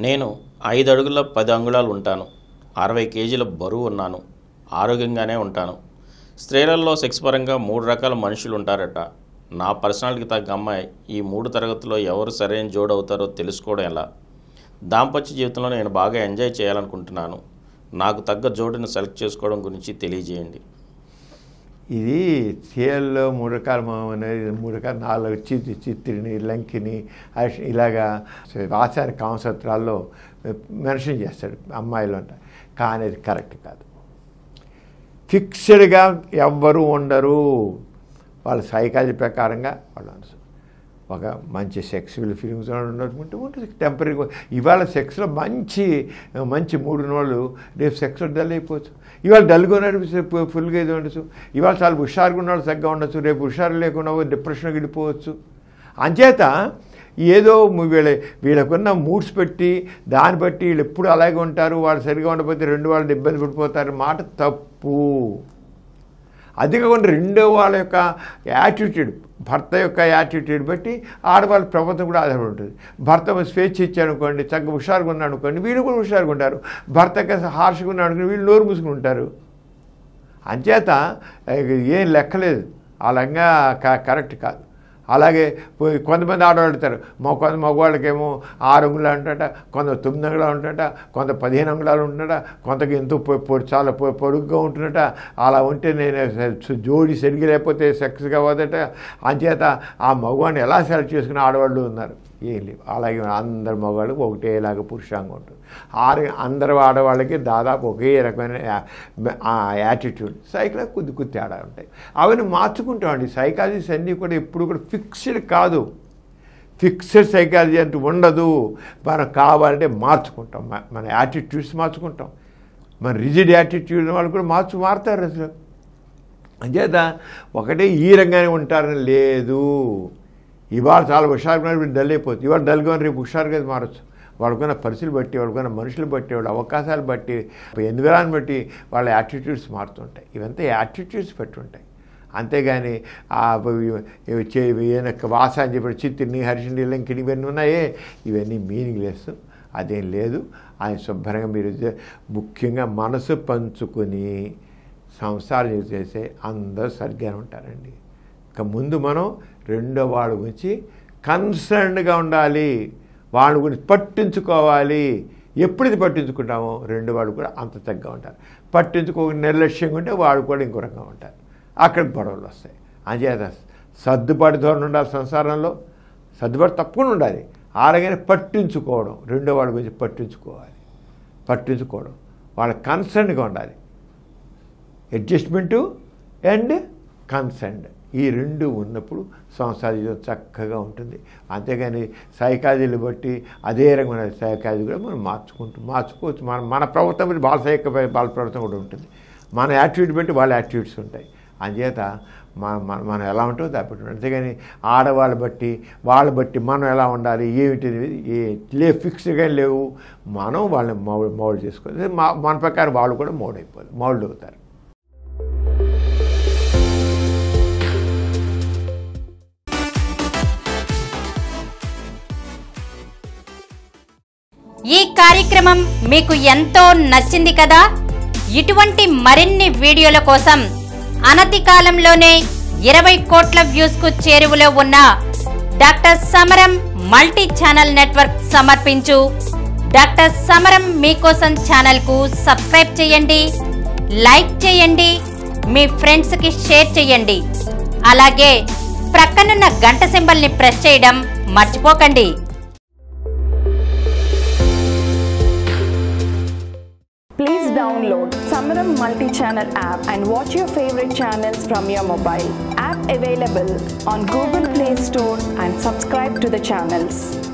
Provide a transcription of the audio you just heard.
నేను ఐదు అడుగుల పది అంగుళాలు ఉంటాను అరవై కేజీల బరువు ఉన్నాను ఆరోగ్యంగానే ఉంటాను స్త్రీలలో సెక్స్ పరంగా మూడు రకాల మనుషులు ఉంటారట నా పర్సనాలిటీకి తగ్గ అమ్మాయి ఈ మూడు తరగతుల్లో ఎవరు సరైన జోడు అవుతారో తెలుసుకోవడం ఎలా దాంపత్య జీవితంలో నేను బాగా ఎంజాయ్ చేయాలనుకుంటున్నాను నాకు తగ్గ జోడును సెలెక్ట్ చేసుకోవడం గురించి తెలియజేయండి ఇది సీఎల్లో మూడు రకాల మ- అనేది మూడు రకాల నాలుగు చిత్తి చిత్రిని లంకిని అష్- ఇలాగా రాసాయనిక కామసూత్రాల్లో మెన్షన్ చేస్తాడు అమ్మాయిలు అంట కానీ అది కరెక్ట్ కాదు ఫిక్స్డ్గా ఎవ్వరూ ఉండరు వాళ్ళ సైకాలజీ ప్రకారంగా వాళ్ళు అనసు ఒక మంచి సెక్స్వల్ ఫీలింగ్స్ ఉన్నట్టు ఉంటుంది టెంపరీ ఇవాళ సెక్స్లో మంచి మంచి మూడు వాళ్ళు రేపు సెక్స్లో డల్ అయిపోవచ్చు ఇవాళ డల్గా ఉన్నాడు ఫుల్గా ఇది ఉండొచ్చు ఇవాళ చాలా హుషారుగా ఉన్నాడు తగ్గ ఉండొచ్చు రేపు హుషారు లేకుండా డిప్రెషన్కి వెళ్ళిపోవచ్చు అంచేత ఏదో వీళ్ళ వీళ్ళకున్న మూడ్స్ పెట్టి దాన్ని బట్టి వీళ్ళు ఎప్పుడు అలాగే ఉంటారు వాళ్ళు సరిగా ఉండకపోతే రెండు వాళ్ళు ఇబ్బంది పడిపోతారు మాట తప్పు అది కాకుండా రెండో వాళ్ళ యొక్క యాటిట్యూడ్ భర్త యొక్క యాటిట్యూడ్ బట్టి ఆడవాళ్ళ ప్రవర్తన కూడా ఆధారపడి ఉంటుంది భర్త స్వేచ్ఛ ఇచ్చాడు అనుకోండి చక్కగా హుషారుగా ఉన్నాడు అనుకోండి వీళ్ళు కూడా హుషారుగా ఉంటారు భర్త హార్ష్గా ఉన్నాడు అనుకోండి వీళ్ళు నోరు మూసుకుని ఉంటారు అంచేత ఏం లెక్కలేదు ఆ లంగా క- కరెక్ట్ కాదు అలాగే పోయి కొంతమంది ఆడవాళ్ళు ఉంటారు మా కొంత మగవాళ్ళకేమో ఆరు అంగుళాలు ఉంటట కొంత తొమ్మిది అంగుళాలు ఉంటట కొంత పదిహేను అంగుళాలు ఉంటున్నట కొంతకి ఎంతో పొ- పొ- చాలా పొ- పొడుగ్గా ఉంటున్నట అలా ఉంటే నేను స- జోడి సరిగ్గా లేకపోతే సెక్స్గా పోదట అంచేత ఆ మగవాడిని ఎలా సెలెక్ట్ చేసుకుని ఆడవాళ్ళు ఉన్నారు ఏం లేవు అలాగే అందరు మగవాళ్ళకి ఒకటేలాగా పురుషాంగం ఉంటుంది ఆరు అందరు ఆడవాళ్ళకి దాదాపు ఒకే రకమైన యా- ఆ యాటిట్యూడ్ సైకిల్ కొద్ది కొద్ది తేడా ఉంటాయి అవన్నీ మార్చుకుంటామండి సైకాలజీస్ అన్నీ కూడా ఎప్పుడు కూడా ఫిక్స్డ్ కాదు ఫిక్స్డ్ సైకాలజీ అంటూ ఉండదు మనం కావాలంటే మార్చుకుంటాం మ- మన యాటిట్యూడ్స్ మార్చుకుంటాం మన రిజిడ్ యాటిట్యూడ్ వాళ్ళు కూడా మార్చు మారుతారు అసలు అంచేత ఒకటే ఈ రంగానే ఉంటారని లేదు ఇవాళ చాలా హుషారుగా ఉన్నారు, డల్ అయిపోతుంది ఇవాళ డల్గా ఉన్నారు, రేపు హుషారుగా మారచ్చు వాళ్ళకున్న పరిస్థితులు బట్టి వాళ్ళకున్న మనుషులు బట్టి వాళ్ళ అవకాశాలు బట్టి ఎన్విరాన్ బట్టి వాళ్ళ యాటిట్యూడ్స్ మారుతుంటాయి ఇవంతా యాటిట్యూడ్స్ పెట్టి ఉంటాయి అంతేగాని ఆ ఇవి- ఇవి చే- ఈయన వాస అని చెప్పి చిత్తిని హర్షిని లంకిని ఇవన్నీ ఉన్నాయే ఇవన్నీ మీనింగ్లెస్ అదేం లేదు ఆయన శుభ్రంగా మీరు జ- ముఖ్యంగా మనసు పంచుకొని సంసారం చేసే అందరూ సరిగ్గా ఉంటారండి ఇక ముందు మనం రెండో వాళ్ళ గురించి కన్సర్న్డ్గా ఉండాలి వాళ్ళ గురించి పట్టించుకోవాలి ఎప్పుడైతే పట్టించుకుంటామో రెండు వాళ్ళు కూడా అంత తగ్గగా ఉంటారు పట్టించుకో నిర్లక్ష్యంగా ఉంటే వాళ్ళు కూడా ఇంకో రకంగా ఉంటారు అక్కడ గొడవలు వస్తాయి అంచేత సర్దుబాటు ధోరణి ఉండాలి సంసారంలో సర్దుబాటు తప్పకుండా ఉండాలి అలాగనే పట్టించుకోవడం రెండో వాళ్ళ గురించి పట్టించుకోవాలి పట్టించుకోవడం వాళ్ళ కన్సర్న్గా ఉండాలి అడ్జస్ట్మెంటు అండ్ కన్సెంట్ ఈ రెండు ఉన్నప్పుడు సంసార జీవితం చక్కగా ఉంటుంది అంతేగాని సైకాలజీలు బట్టి అదే రకమైన సైకాలజీ కూడా మనం మార్చుకుంటూ మార్చుకోవచ్చు మన మన ప్రవర్తన బట్టి వాళ్ళ సైక వాళ్ళ ప్రవర్తన కూడా ఉంటుంది మన యాటిట్యూడ్ బట్టి వాళ్ళ యాటిట్యూడ్స్ ఉంటాయి అంచేత మన మన మనం ఎలా ఉంటుందో దాన్ని బట్టి ఉంటుంది. అంతేగాని ఆడవాళ్ళ బట్టి వాళ్ళ బట్టి మనం ఎలా ఉండాలి ఏమిటి అనేది ఏ లే ఫిక్స్డ్గా లేవు మనం వాళ్ళని మౌల్డ్ మౌల్డ్ చేసుకోవాలి మా మన ప్రకారం వాళ్ళు కూడా మౌల్డ్ అయిపోవాలి మౌల్డ్ అవుతారు ఈ కార్యక్రమం మీకు ఎంతో నచ్చింది కదా ఇటువంటి మరిన్ని వీడియోల కోసం అనతి కాలంలోనే ఇరవై కోట్ల వ్యూస్ కు చేరువలో ఉన్న doctor Samaram multi channel network సమర్పించు డాక్టర్ సమరం మీకోసం ఛానల్ కు సబ్స్క్రైబ్ చేయండి లైక్ చేయండి మీ ఫ్రెండ్స్ కి షేర్ చేయండి అలాగే ప్రక్కనున్న గంట సింబల్ ని ప్రెస్ చేయడం మర్చిపోకండి Please download Samaram multi-channel app and watch your favorite channels from your mobile. App available on Google Play Store and subscribe to the channels.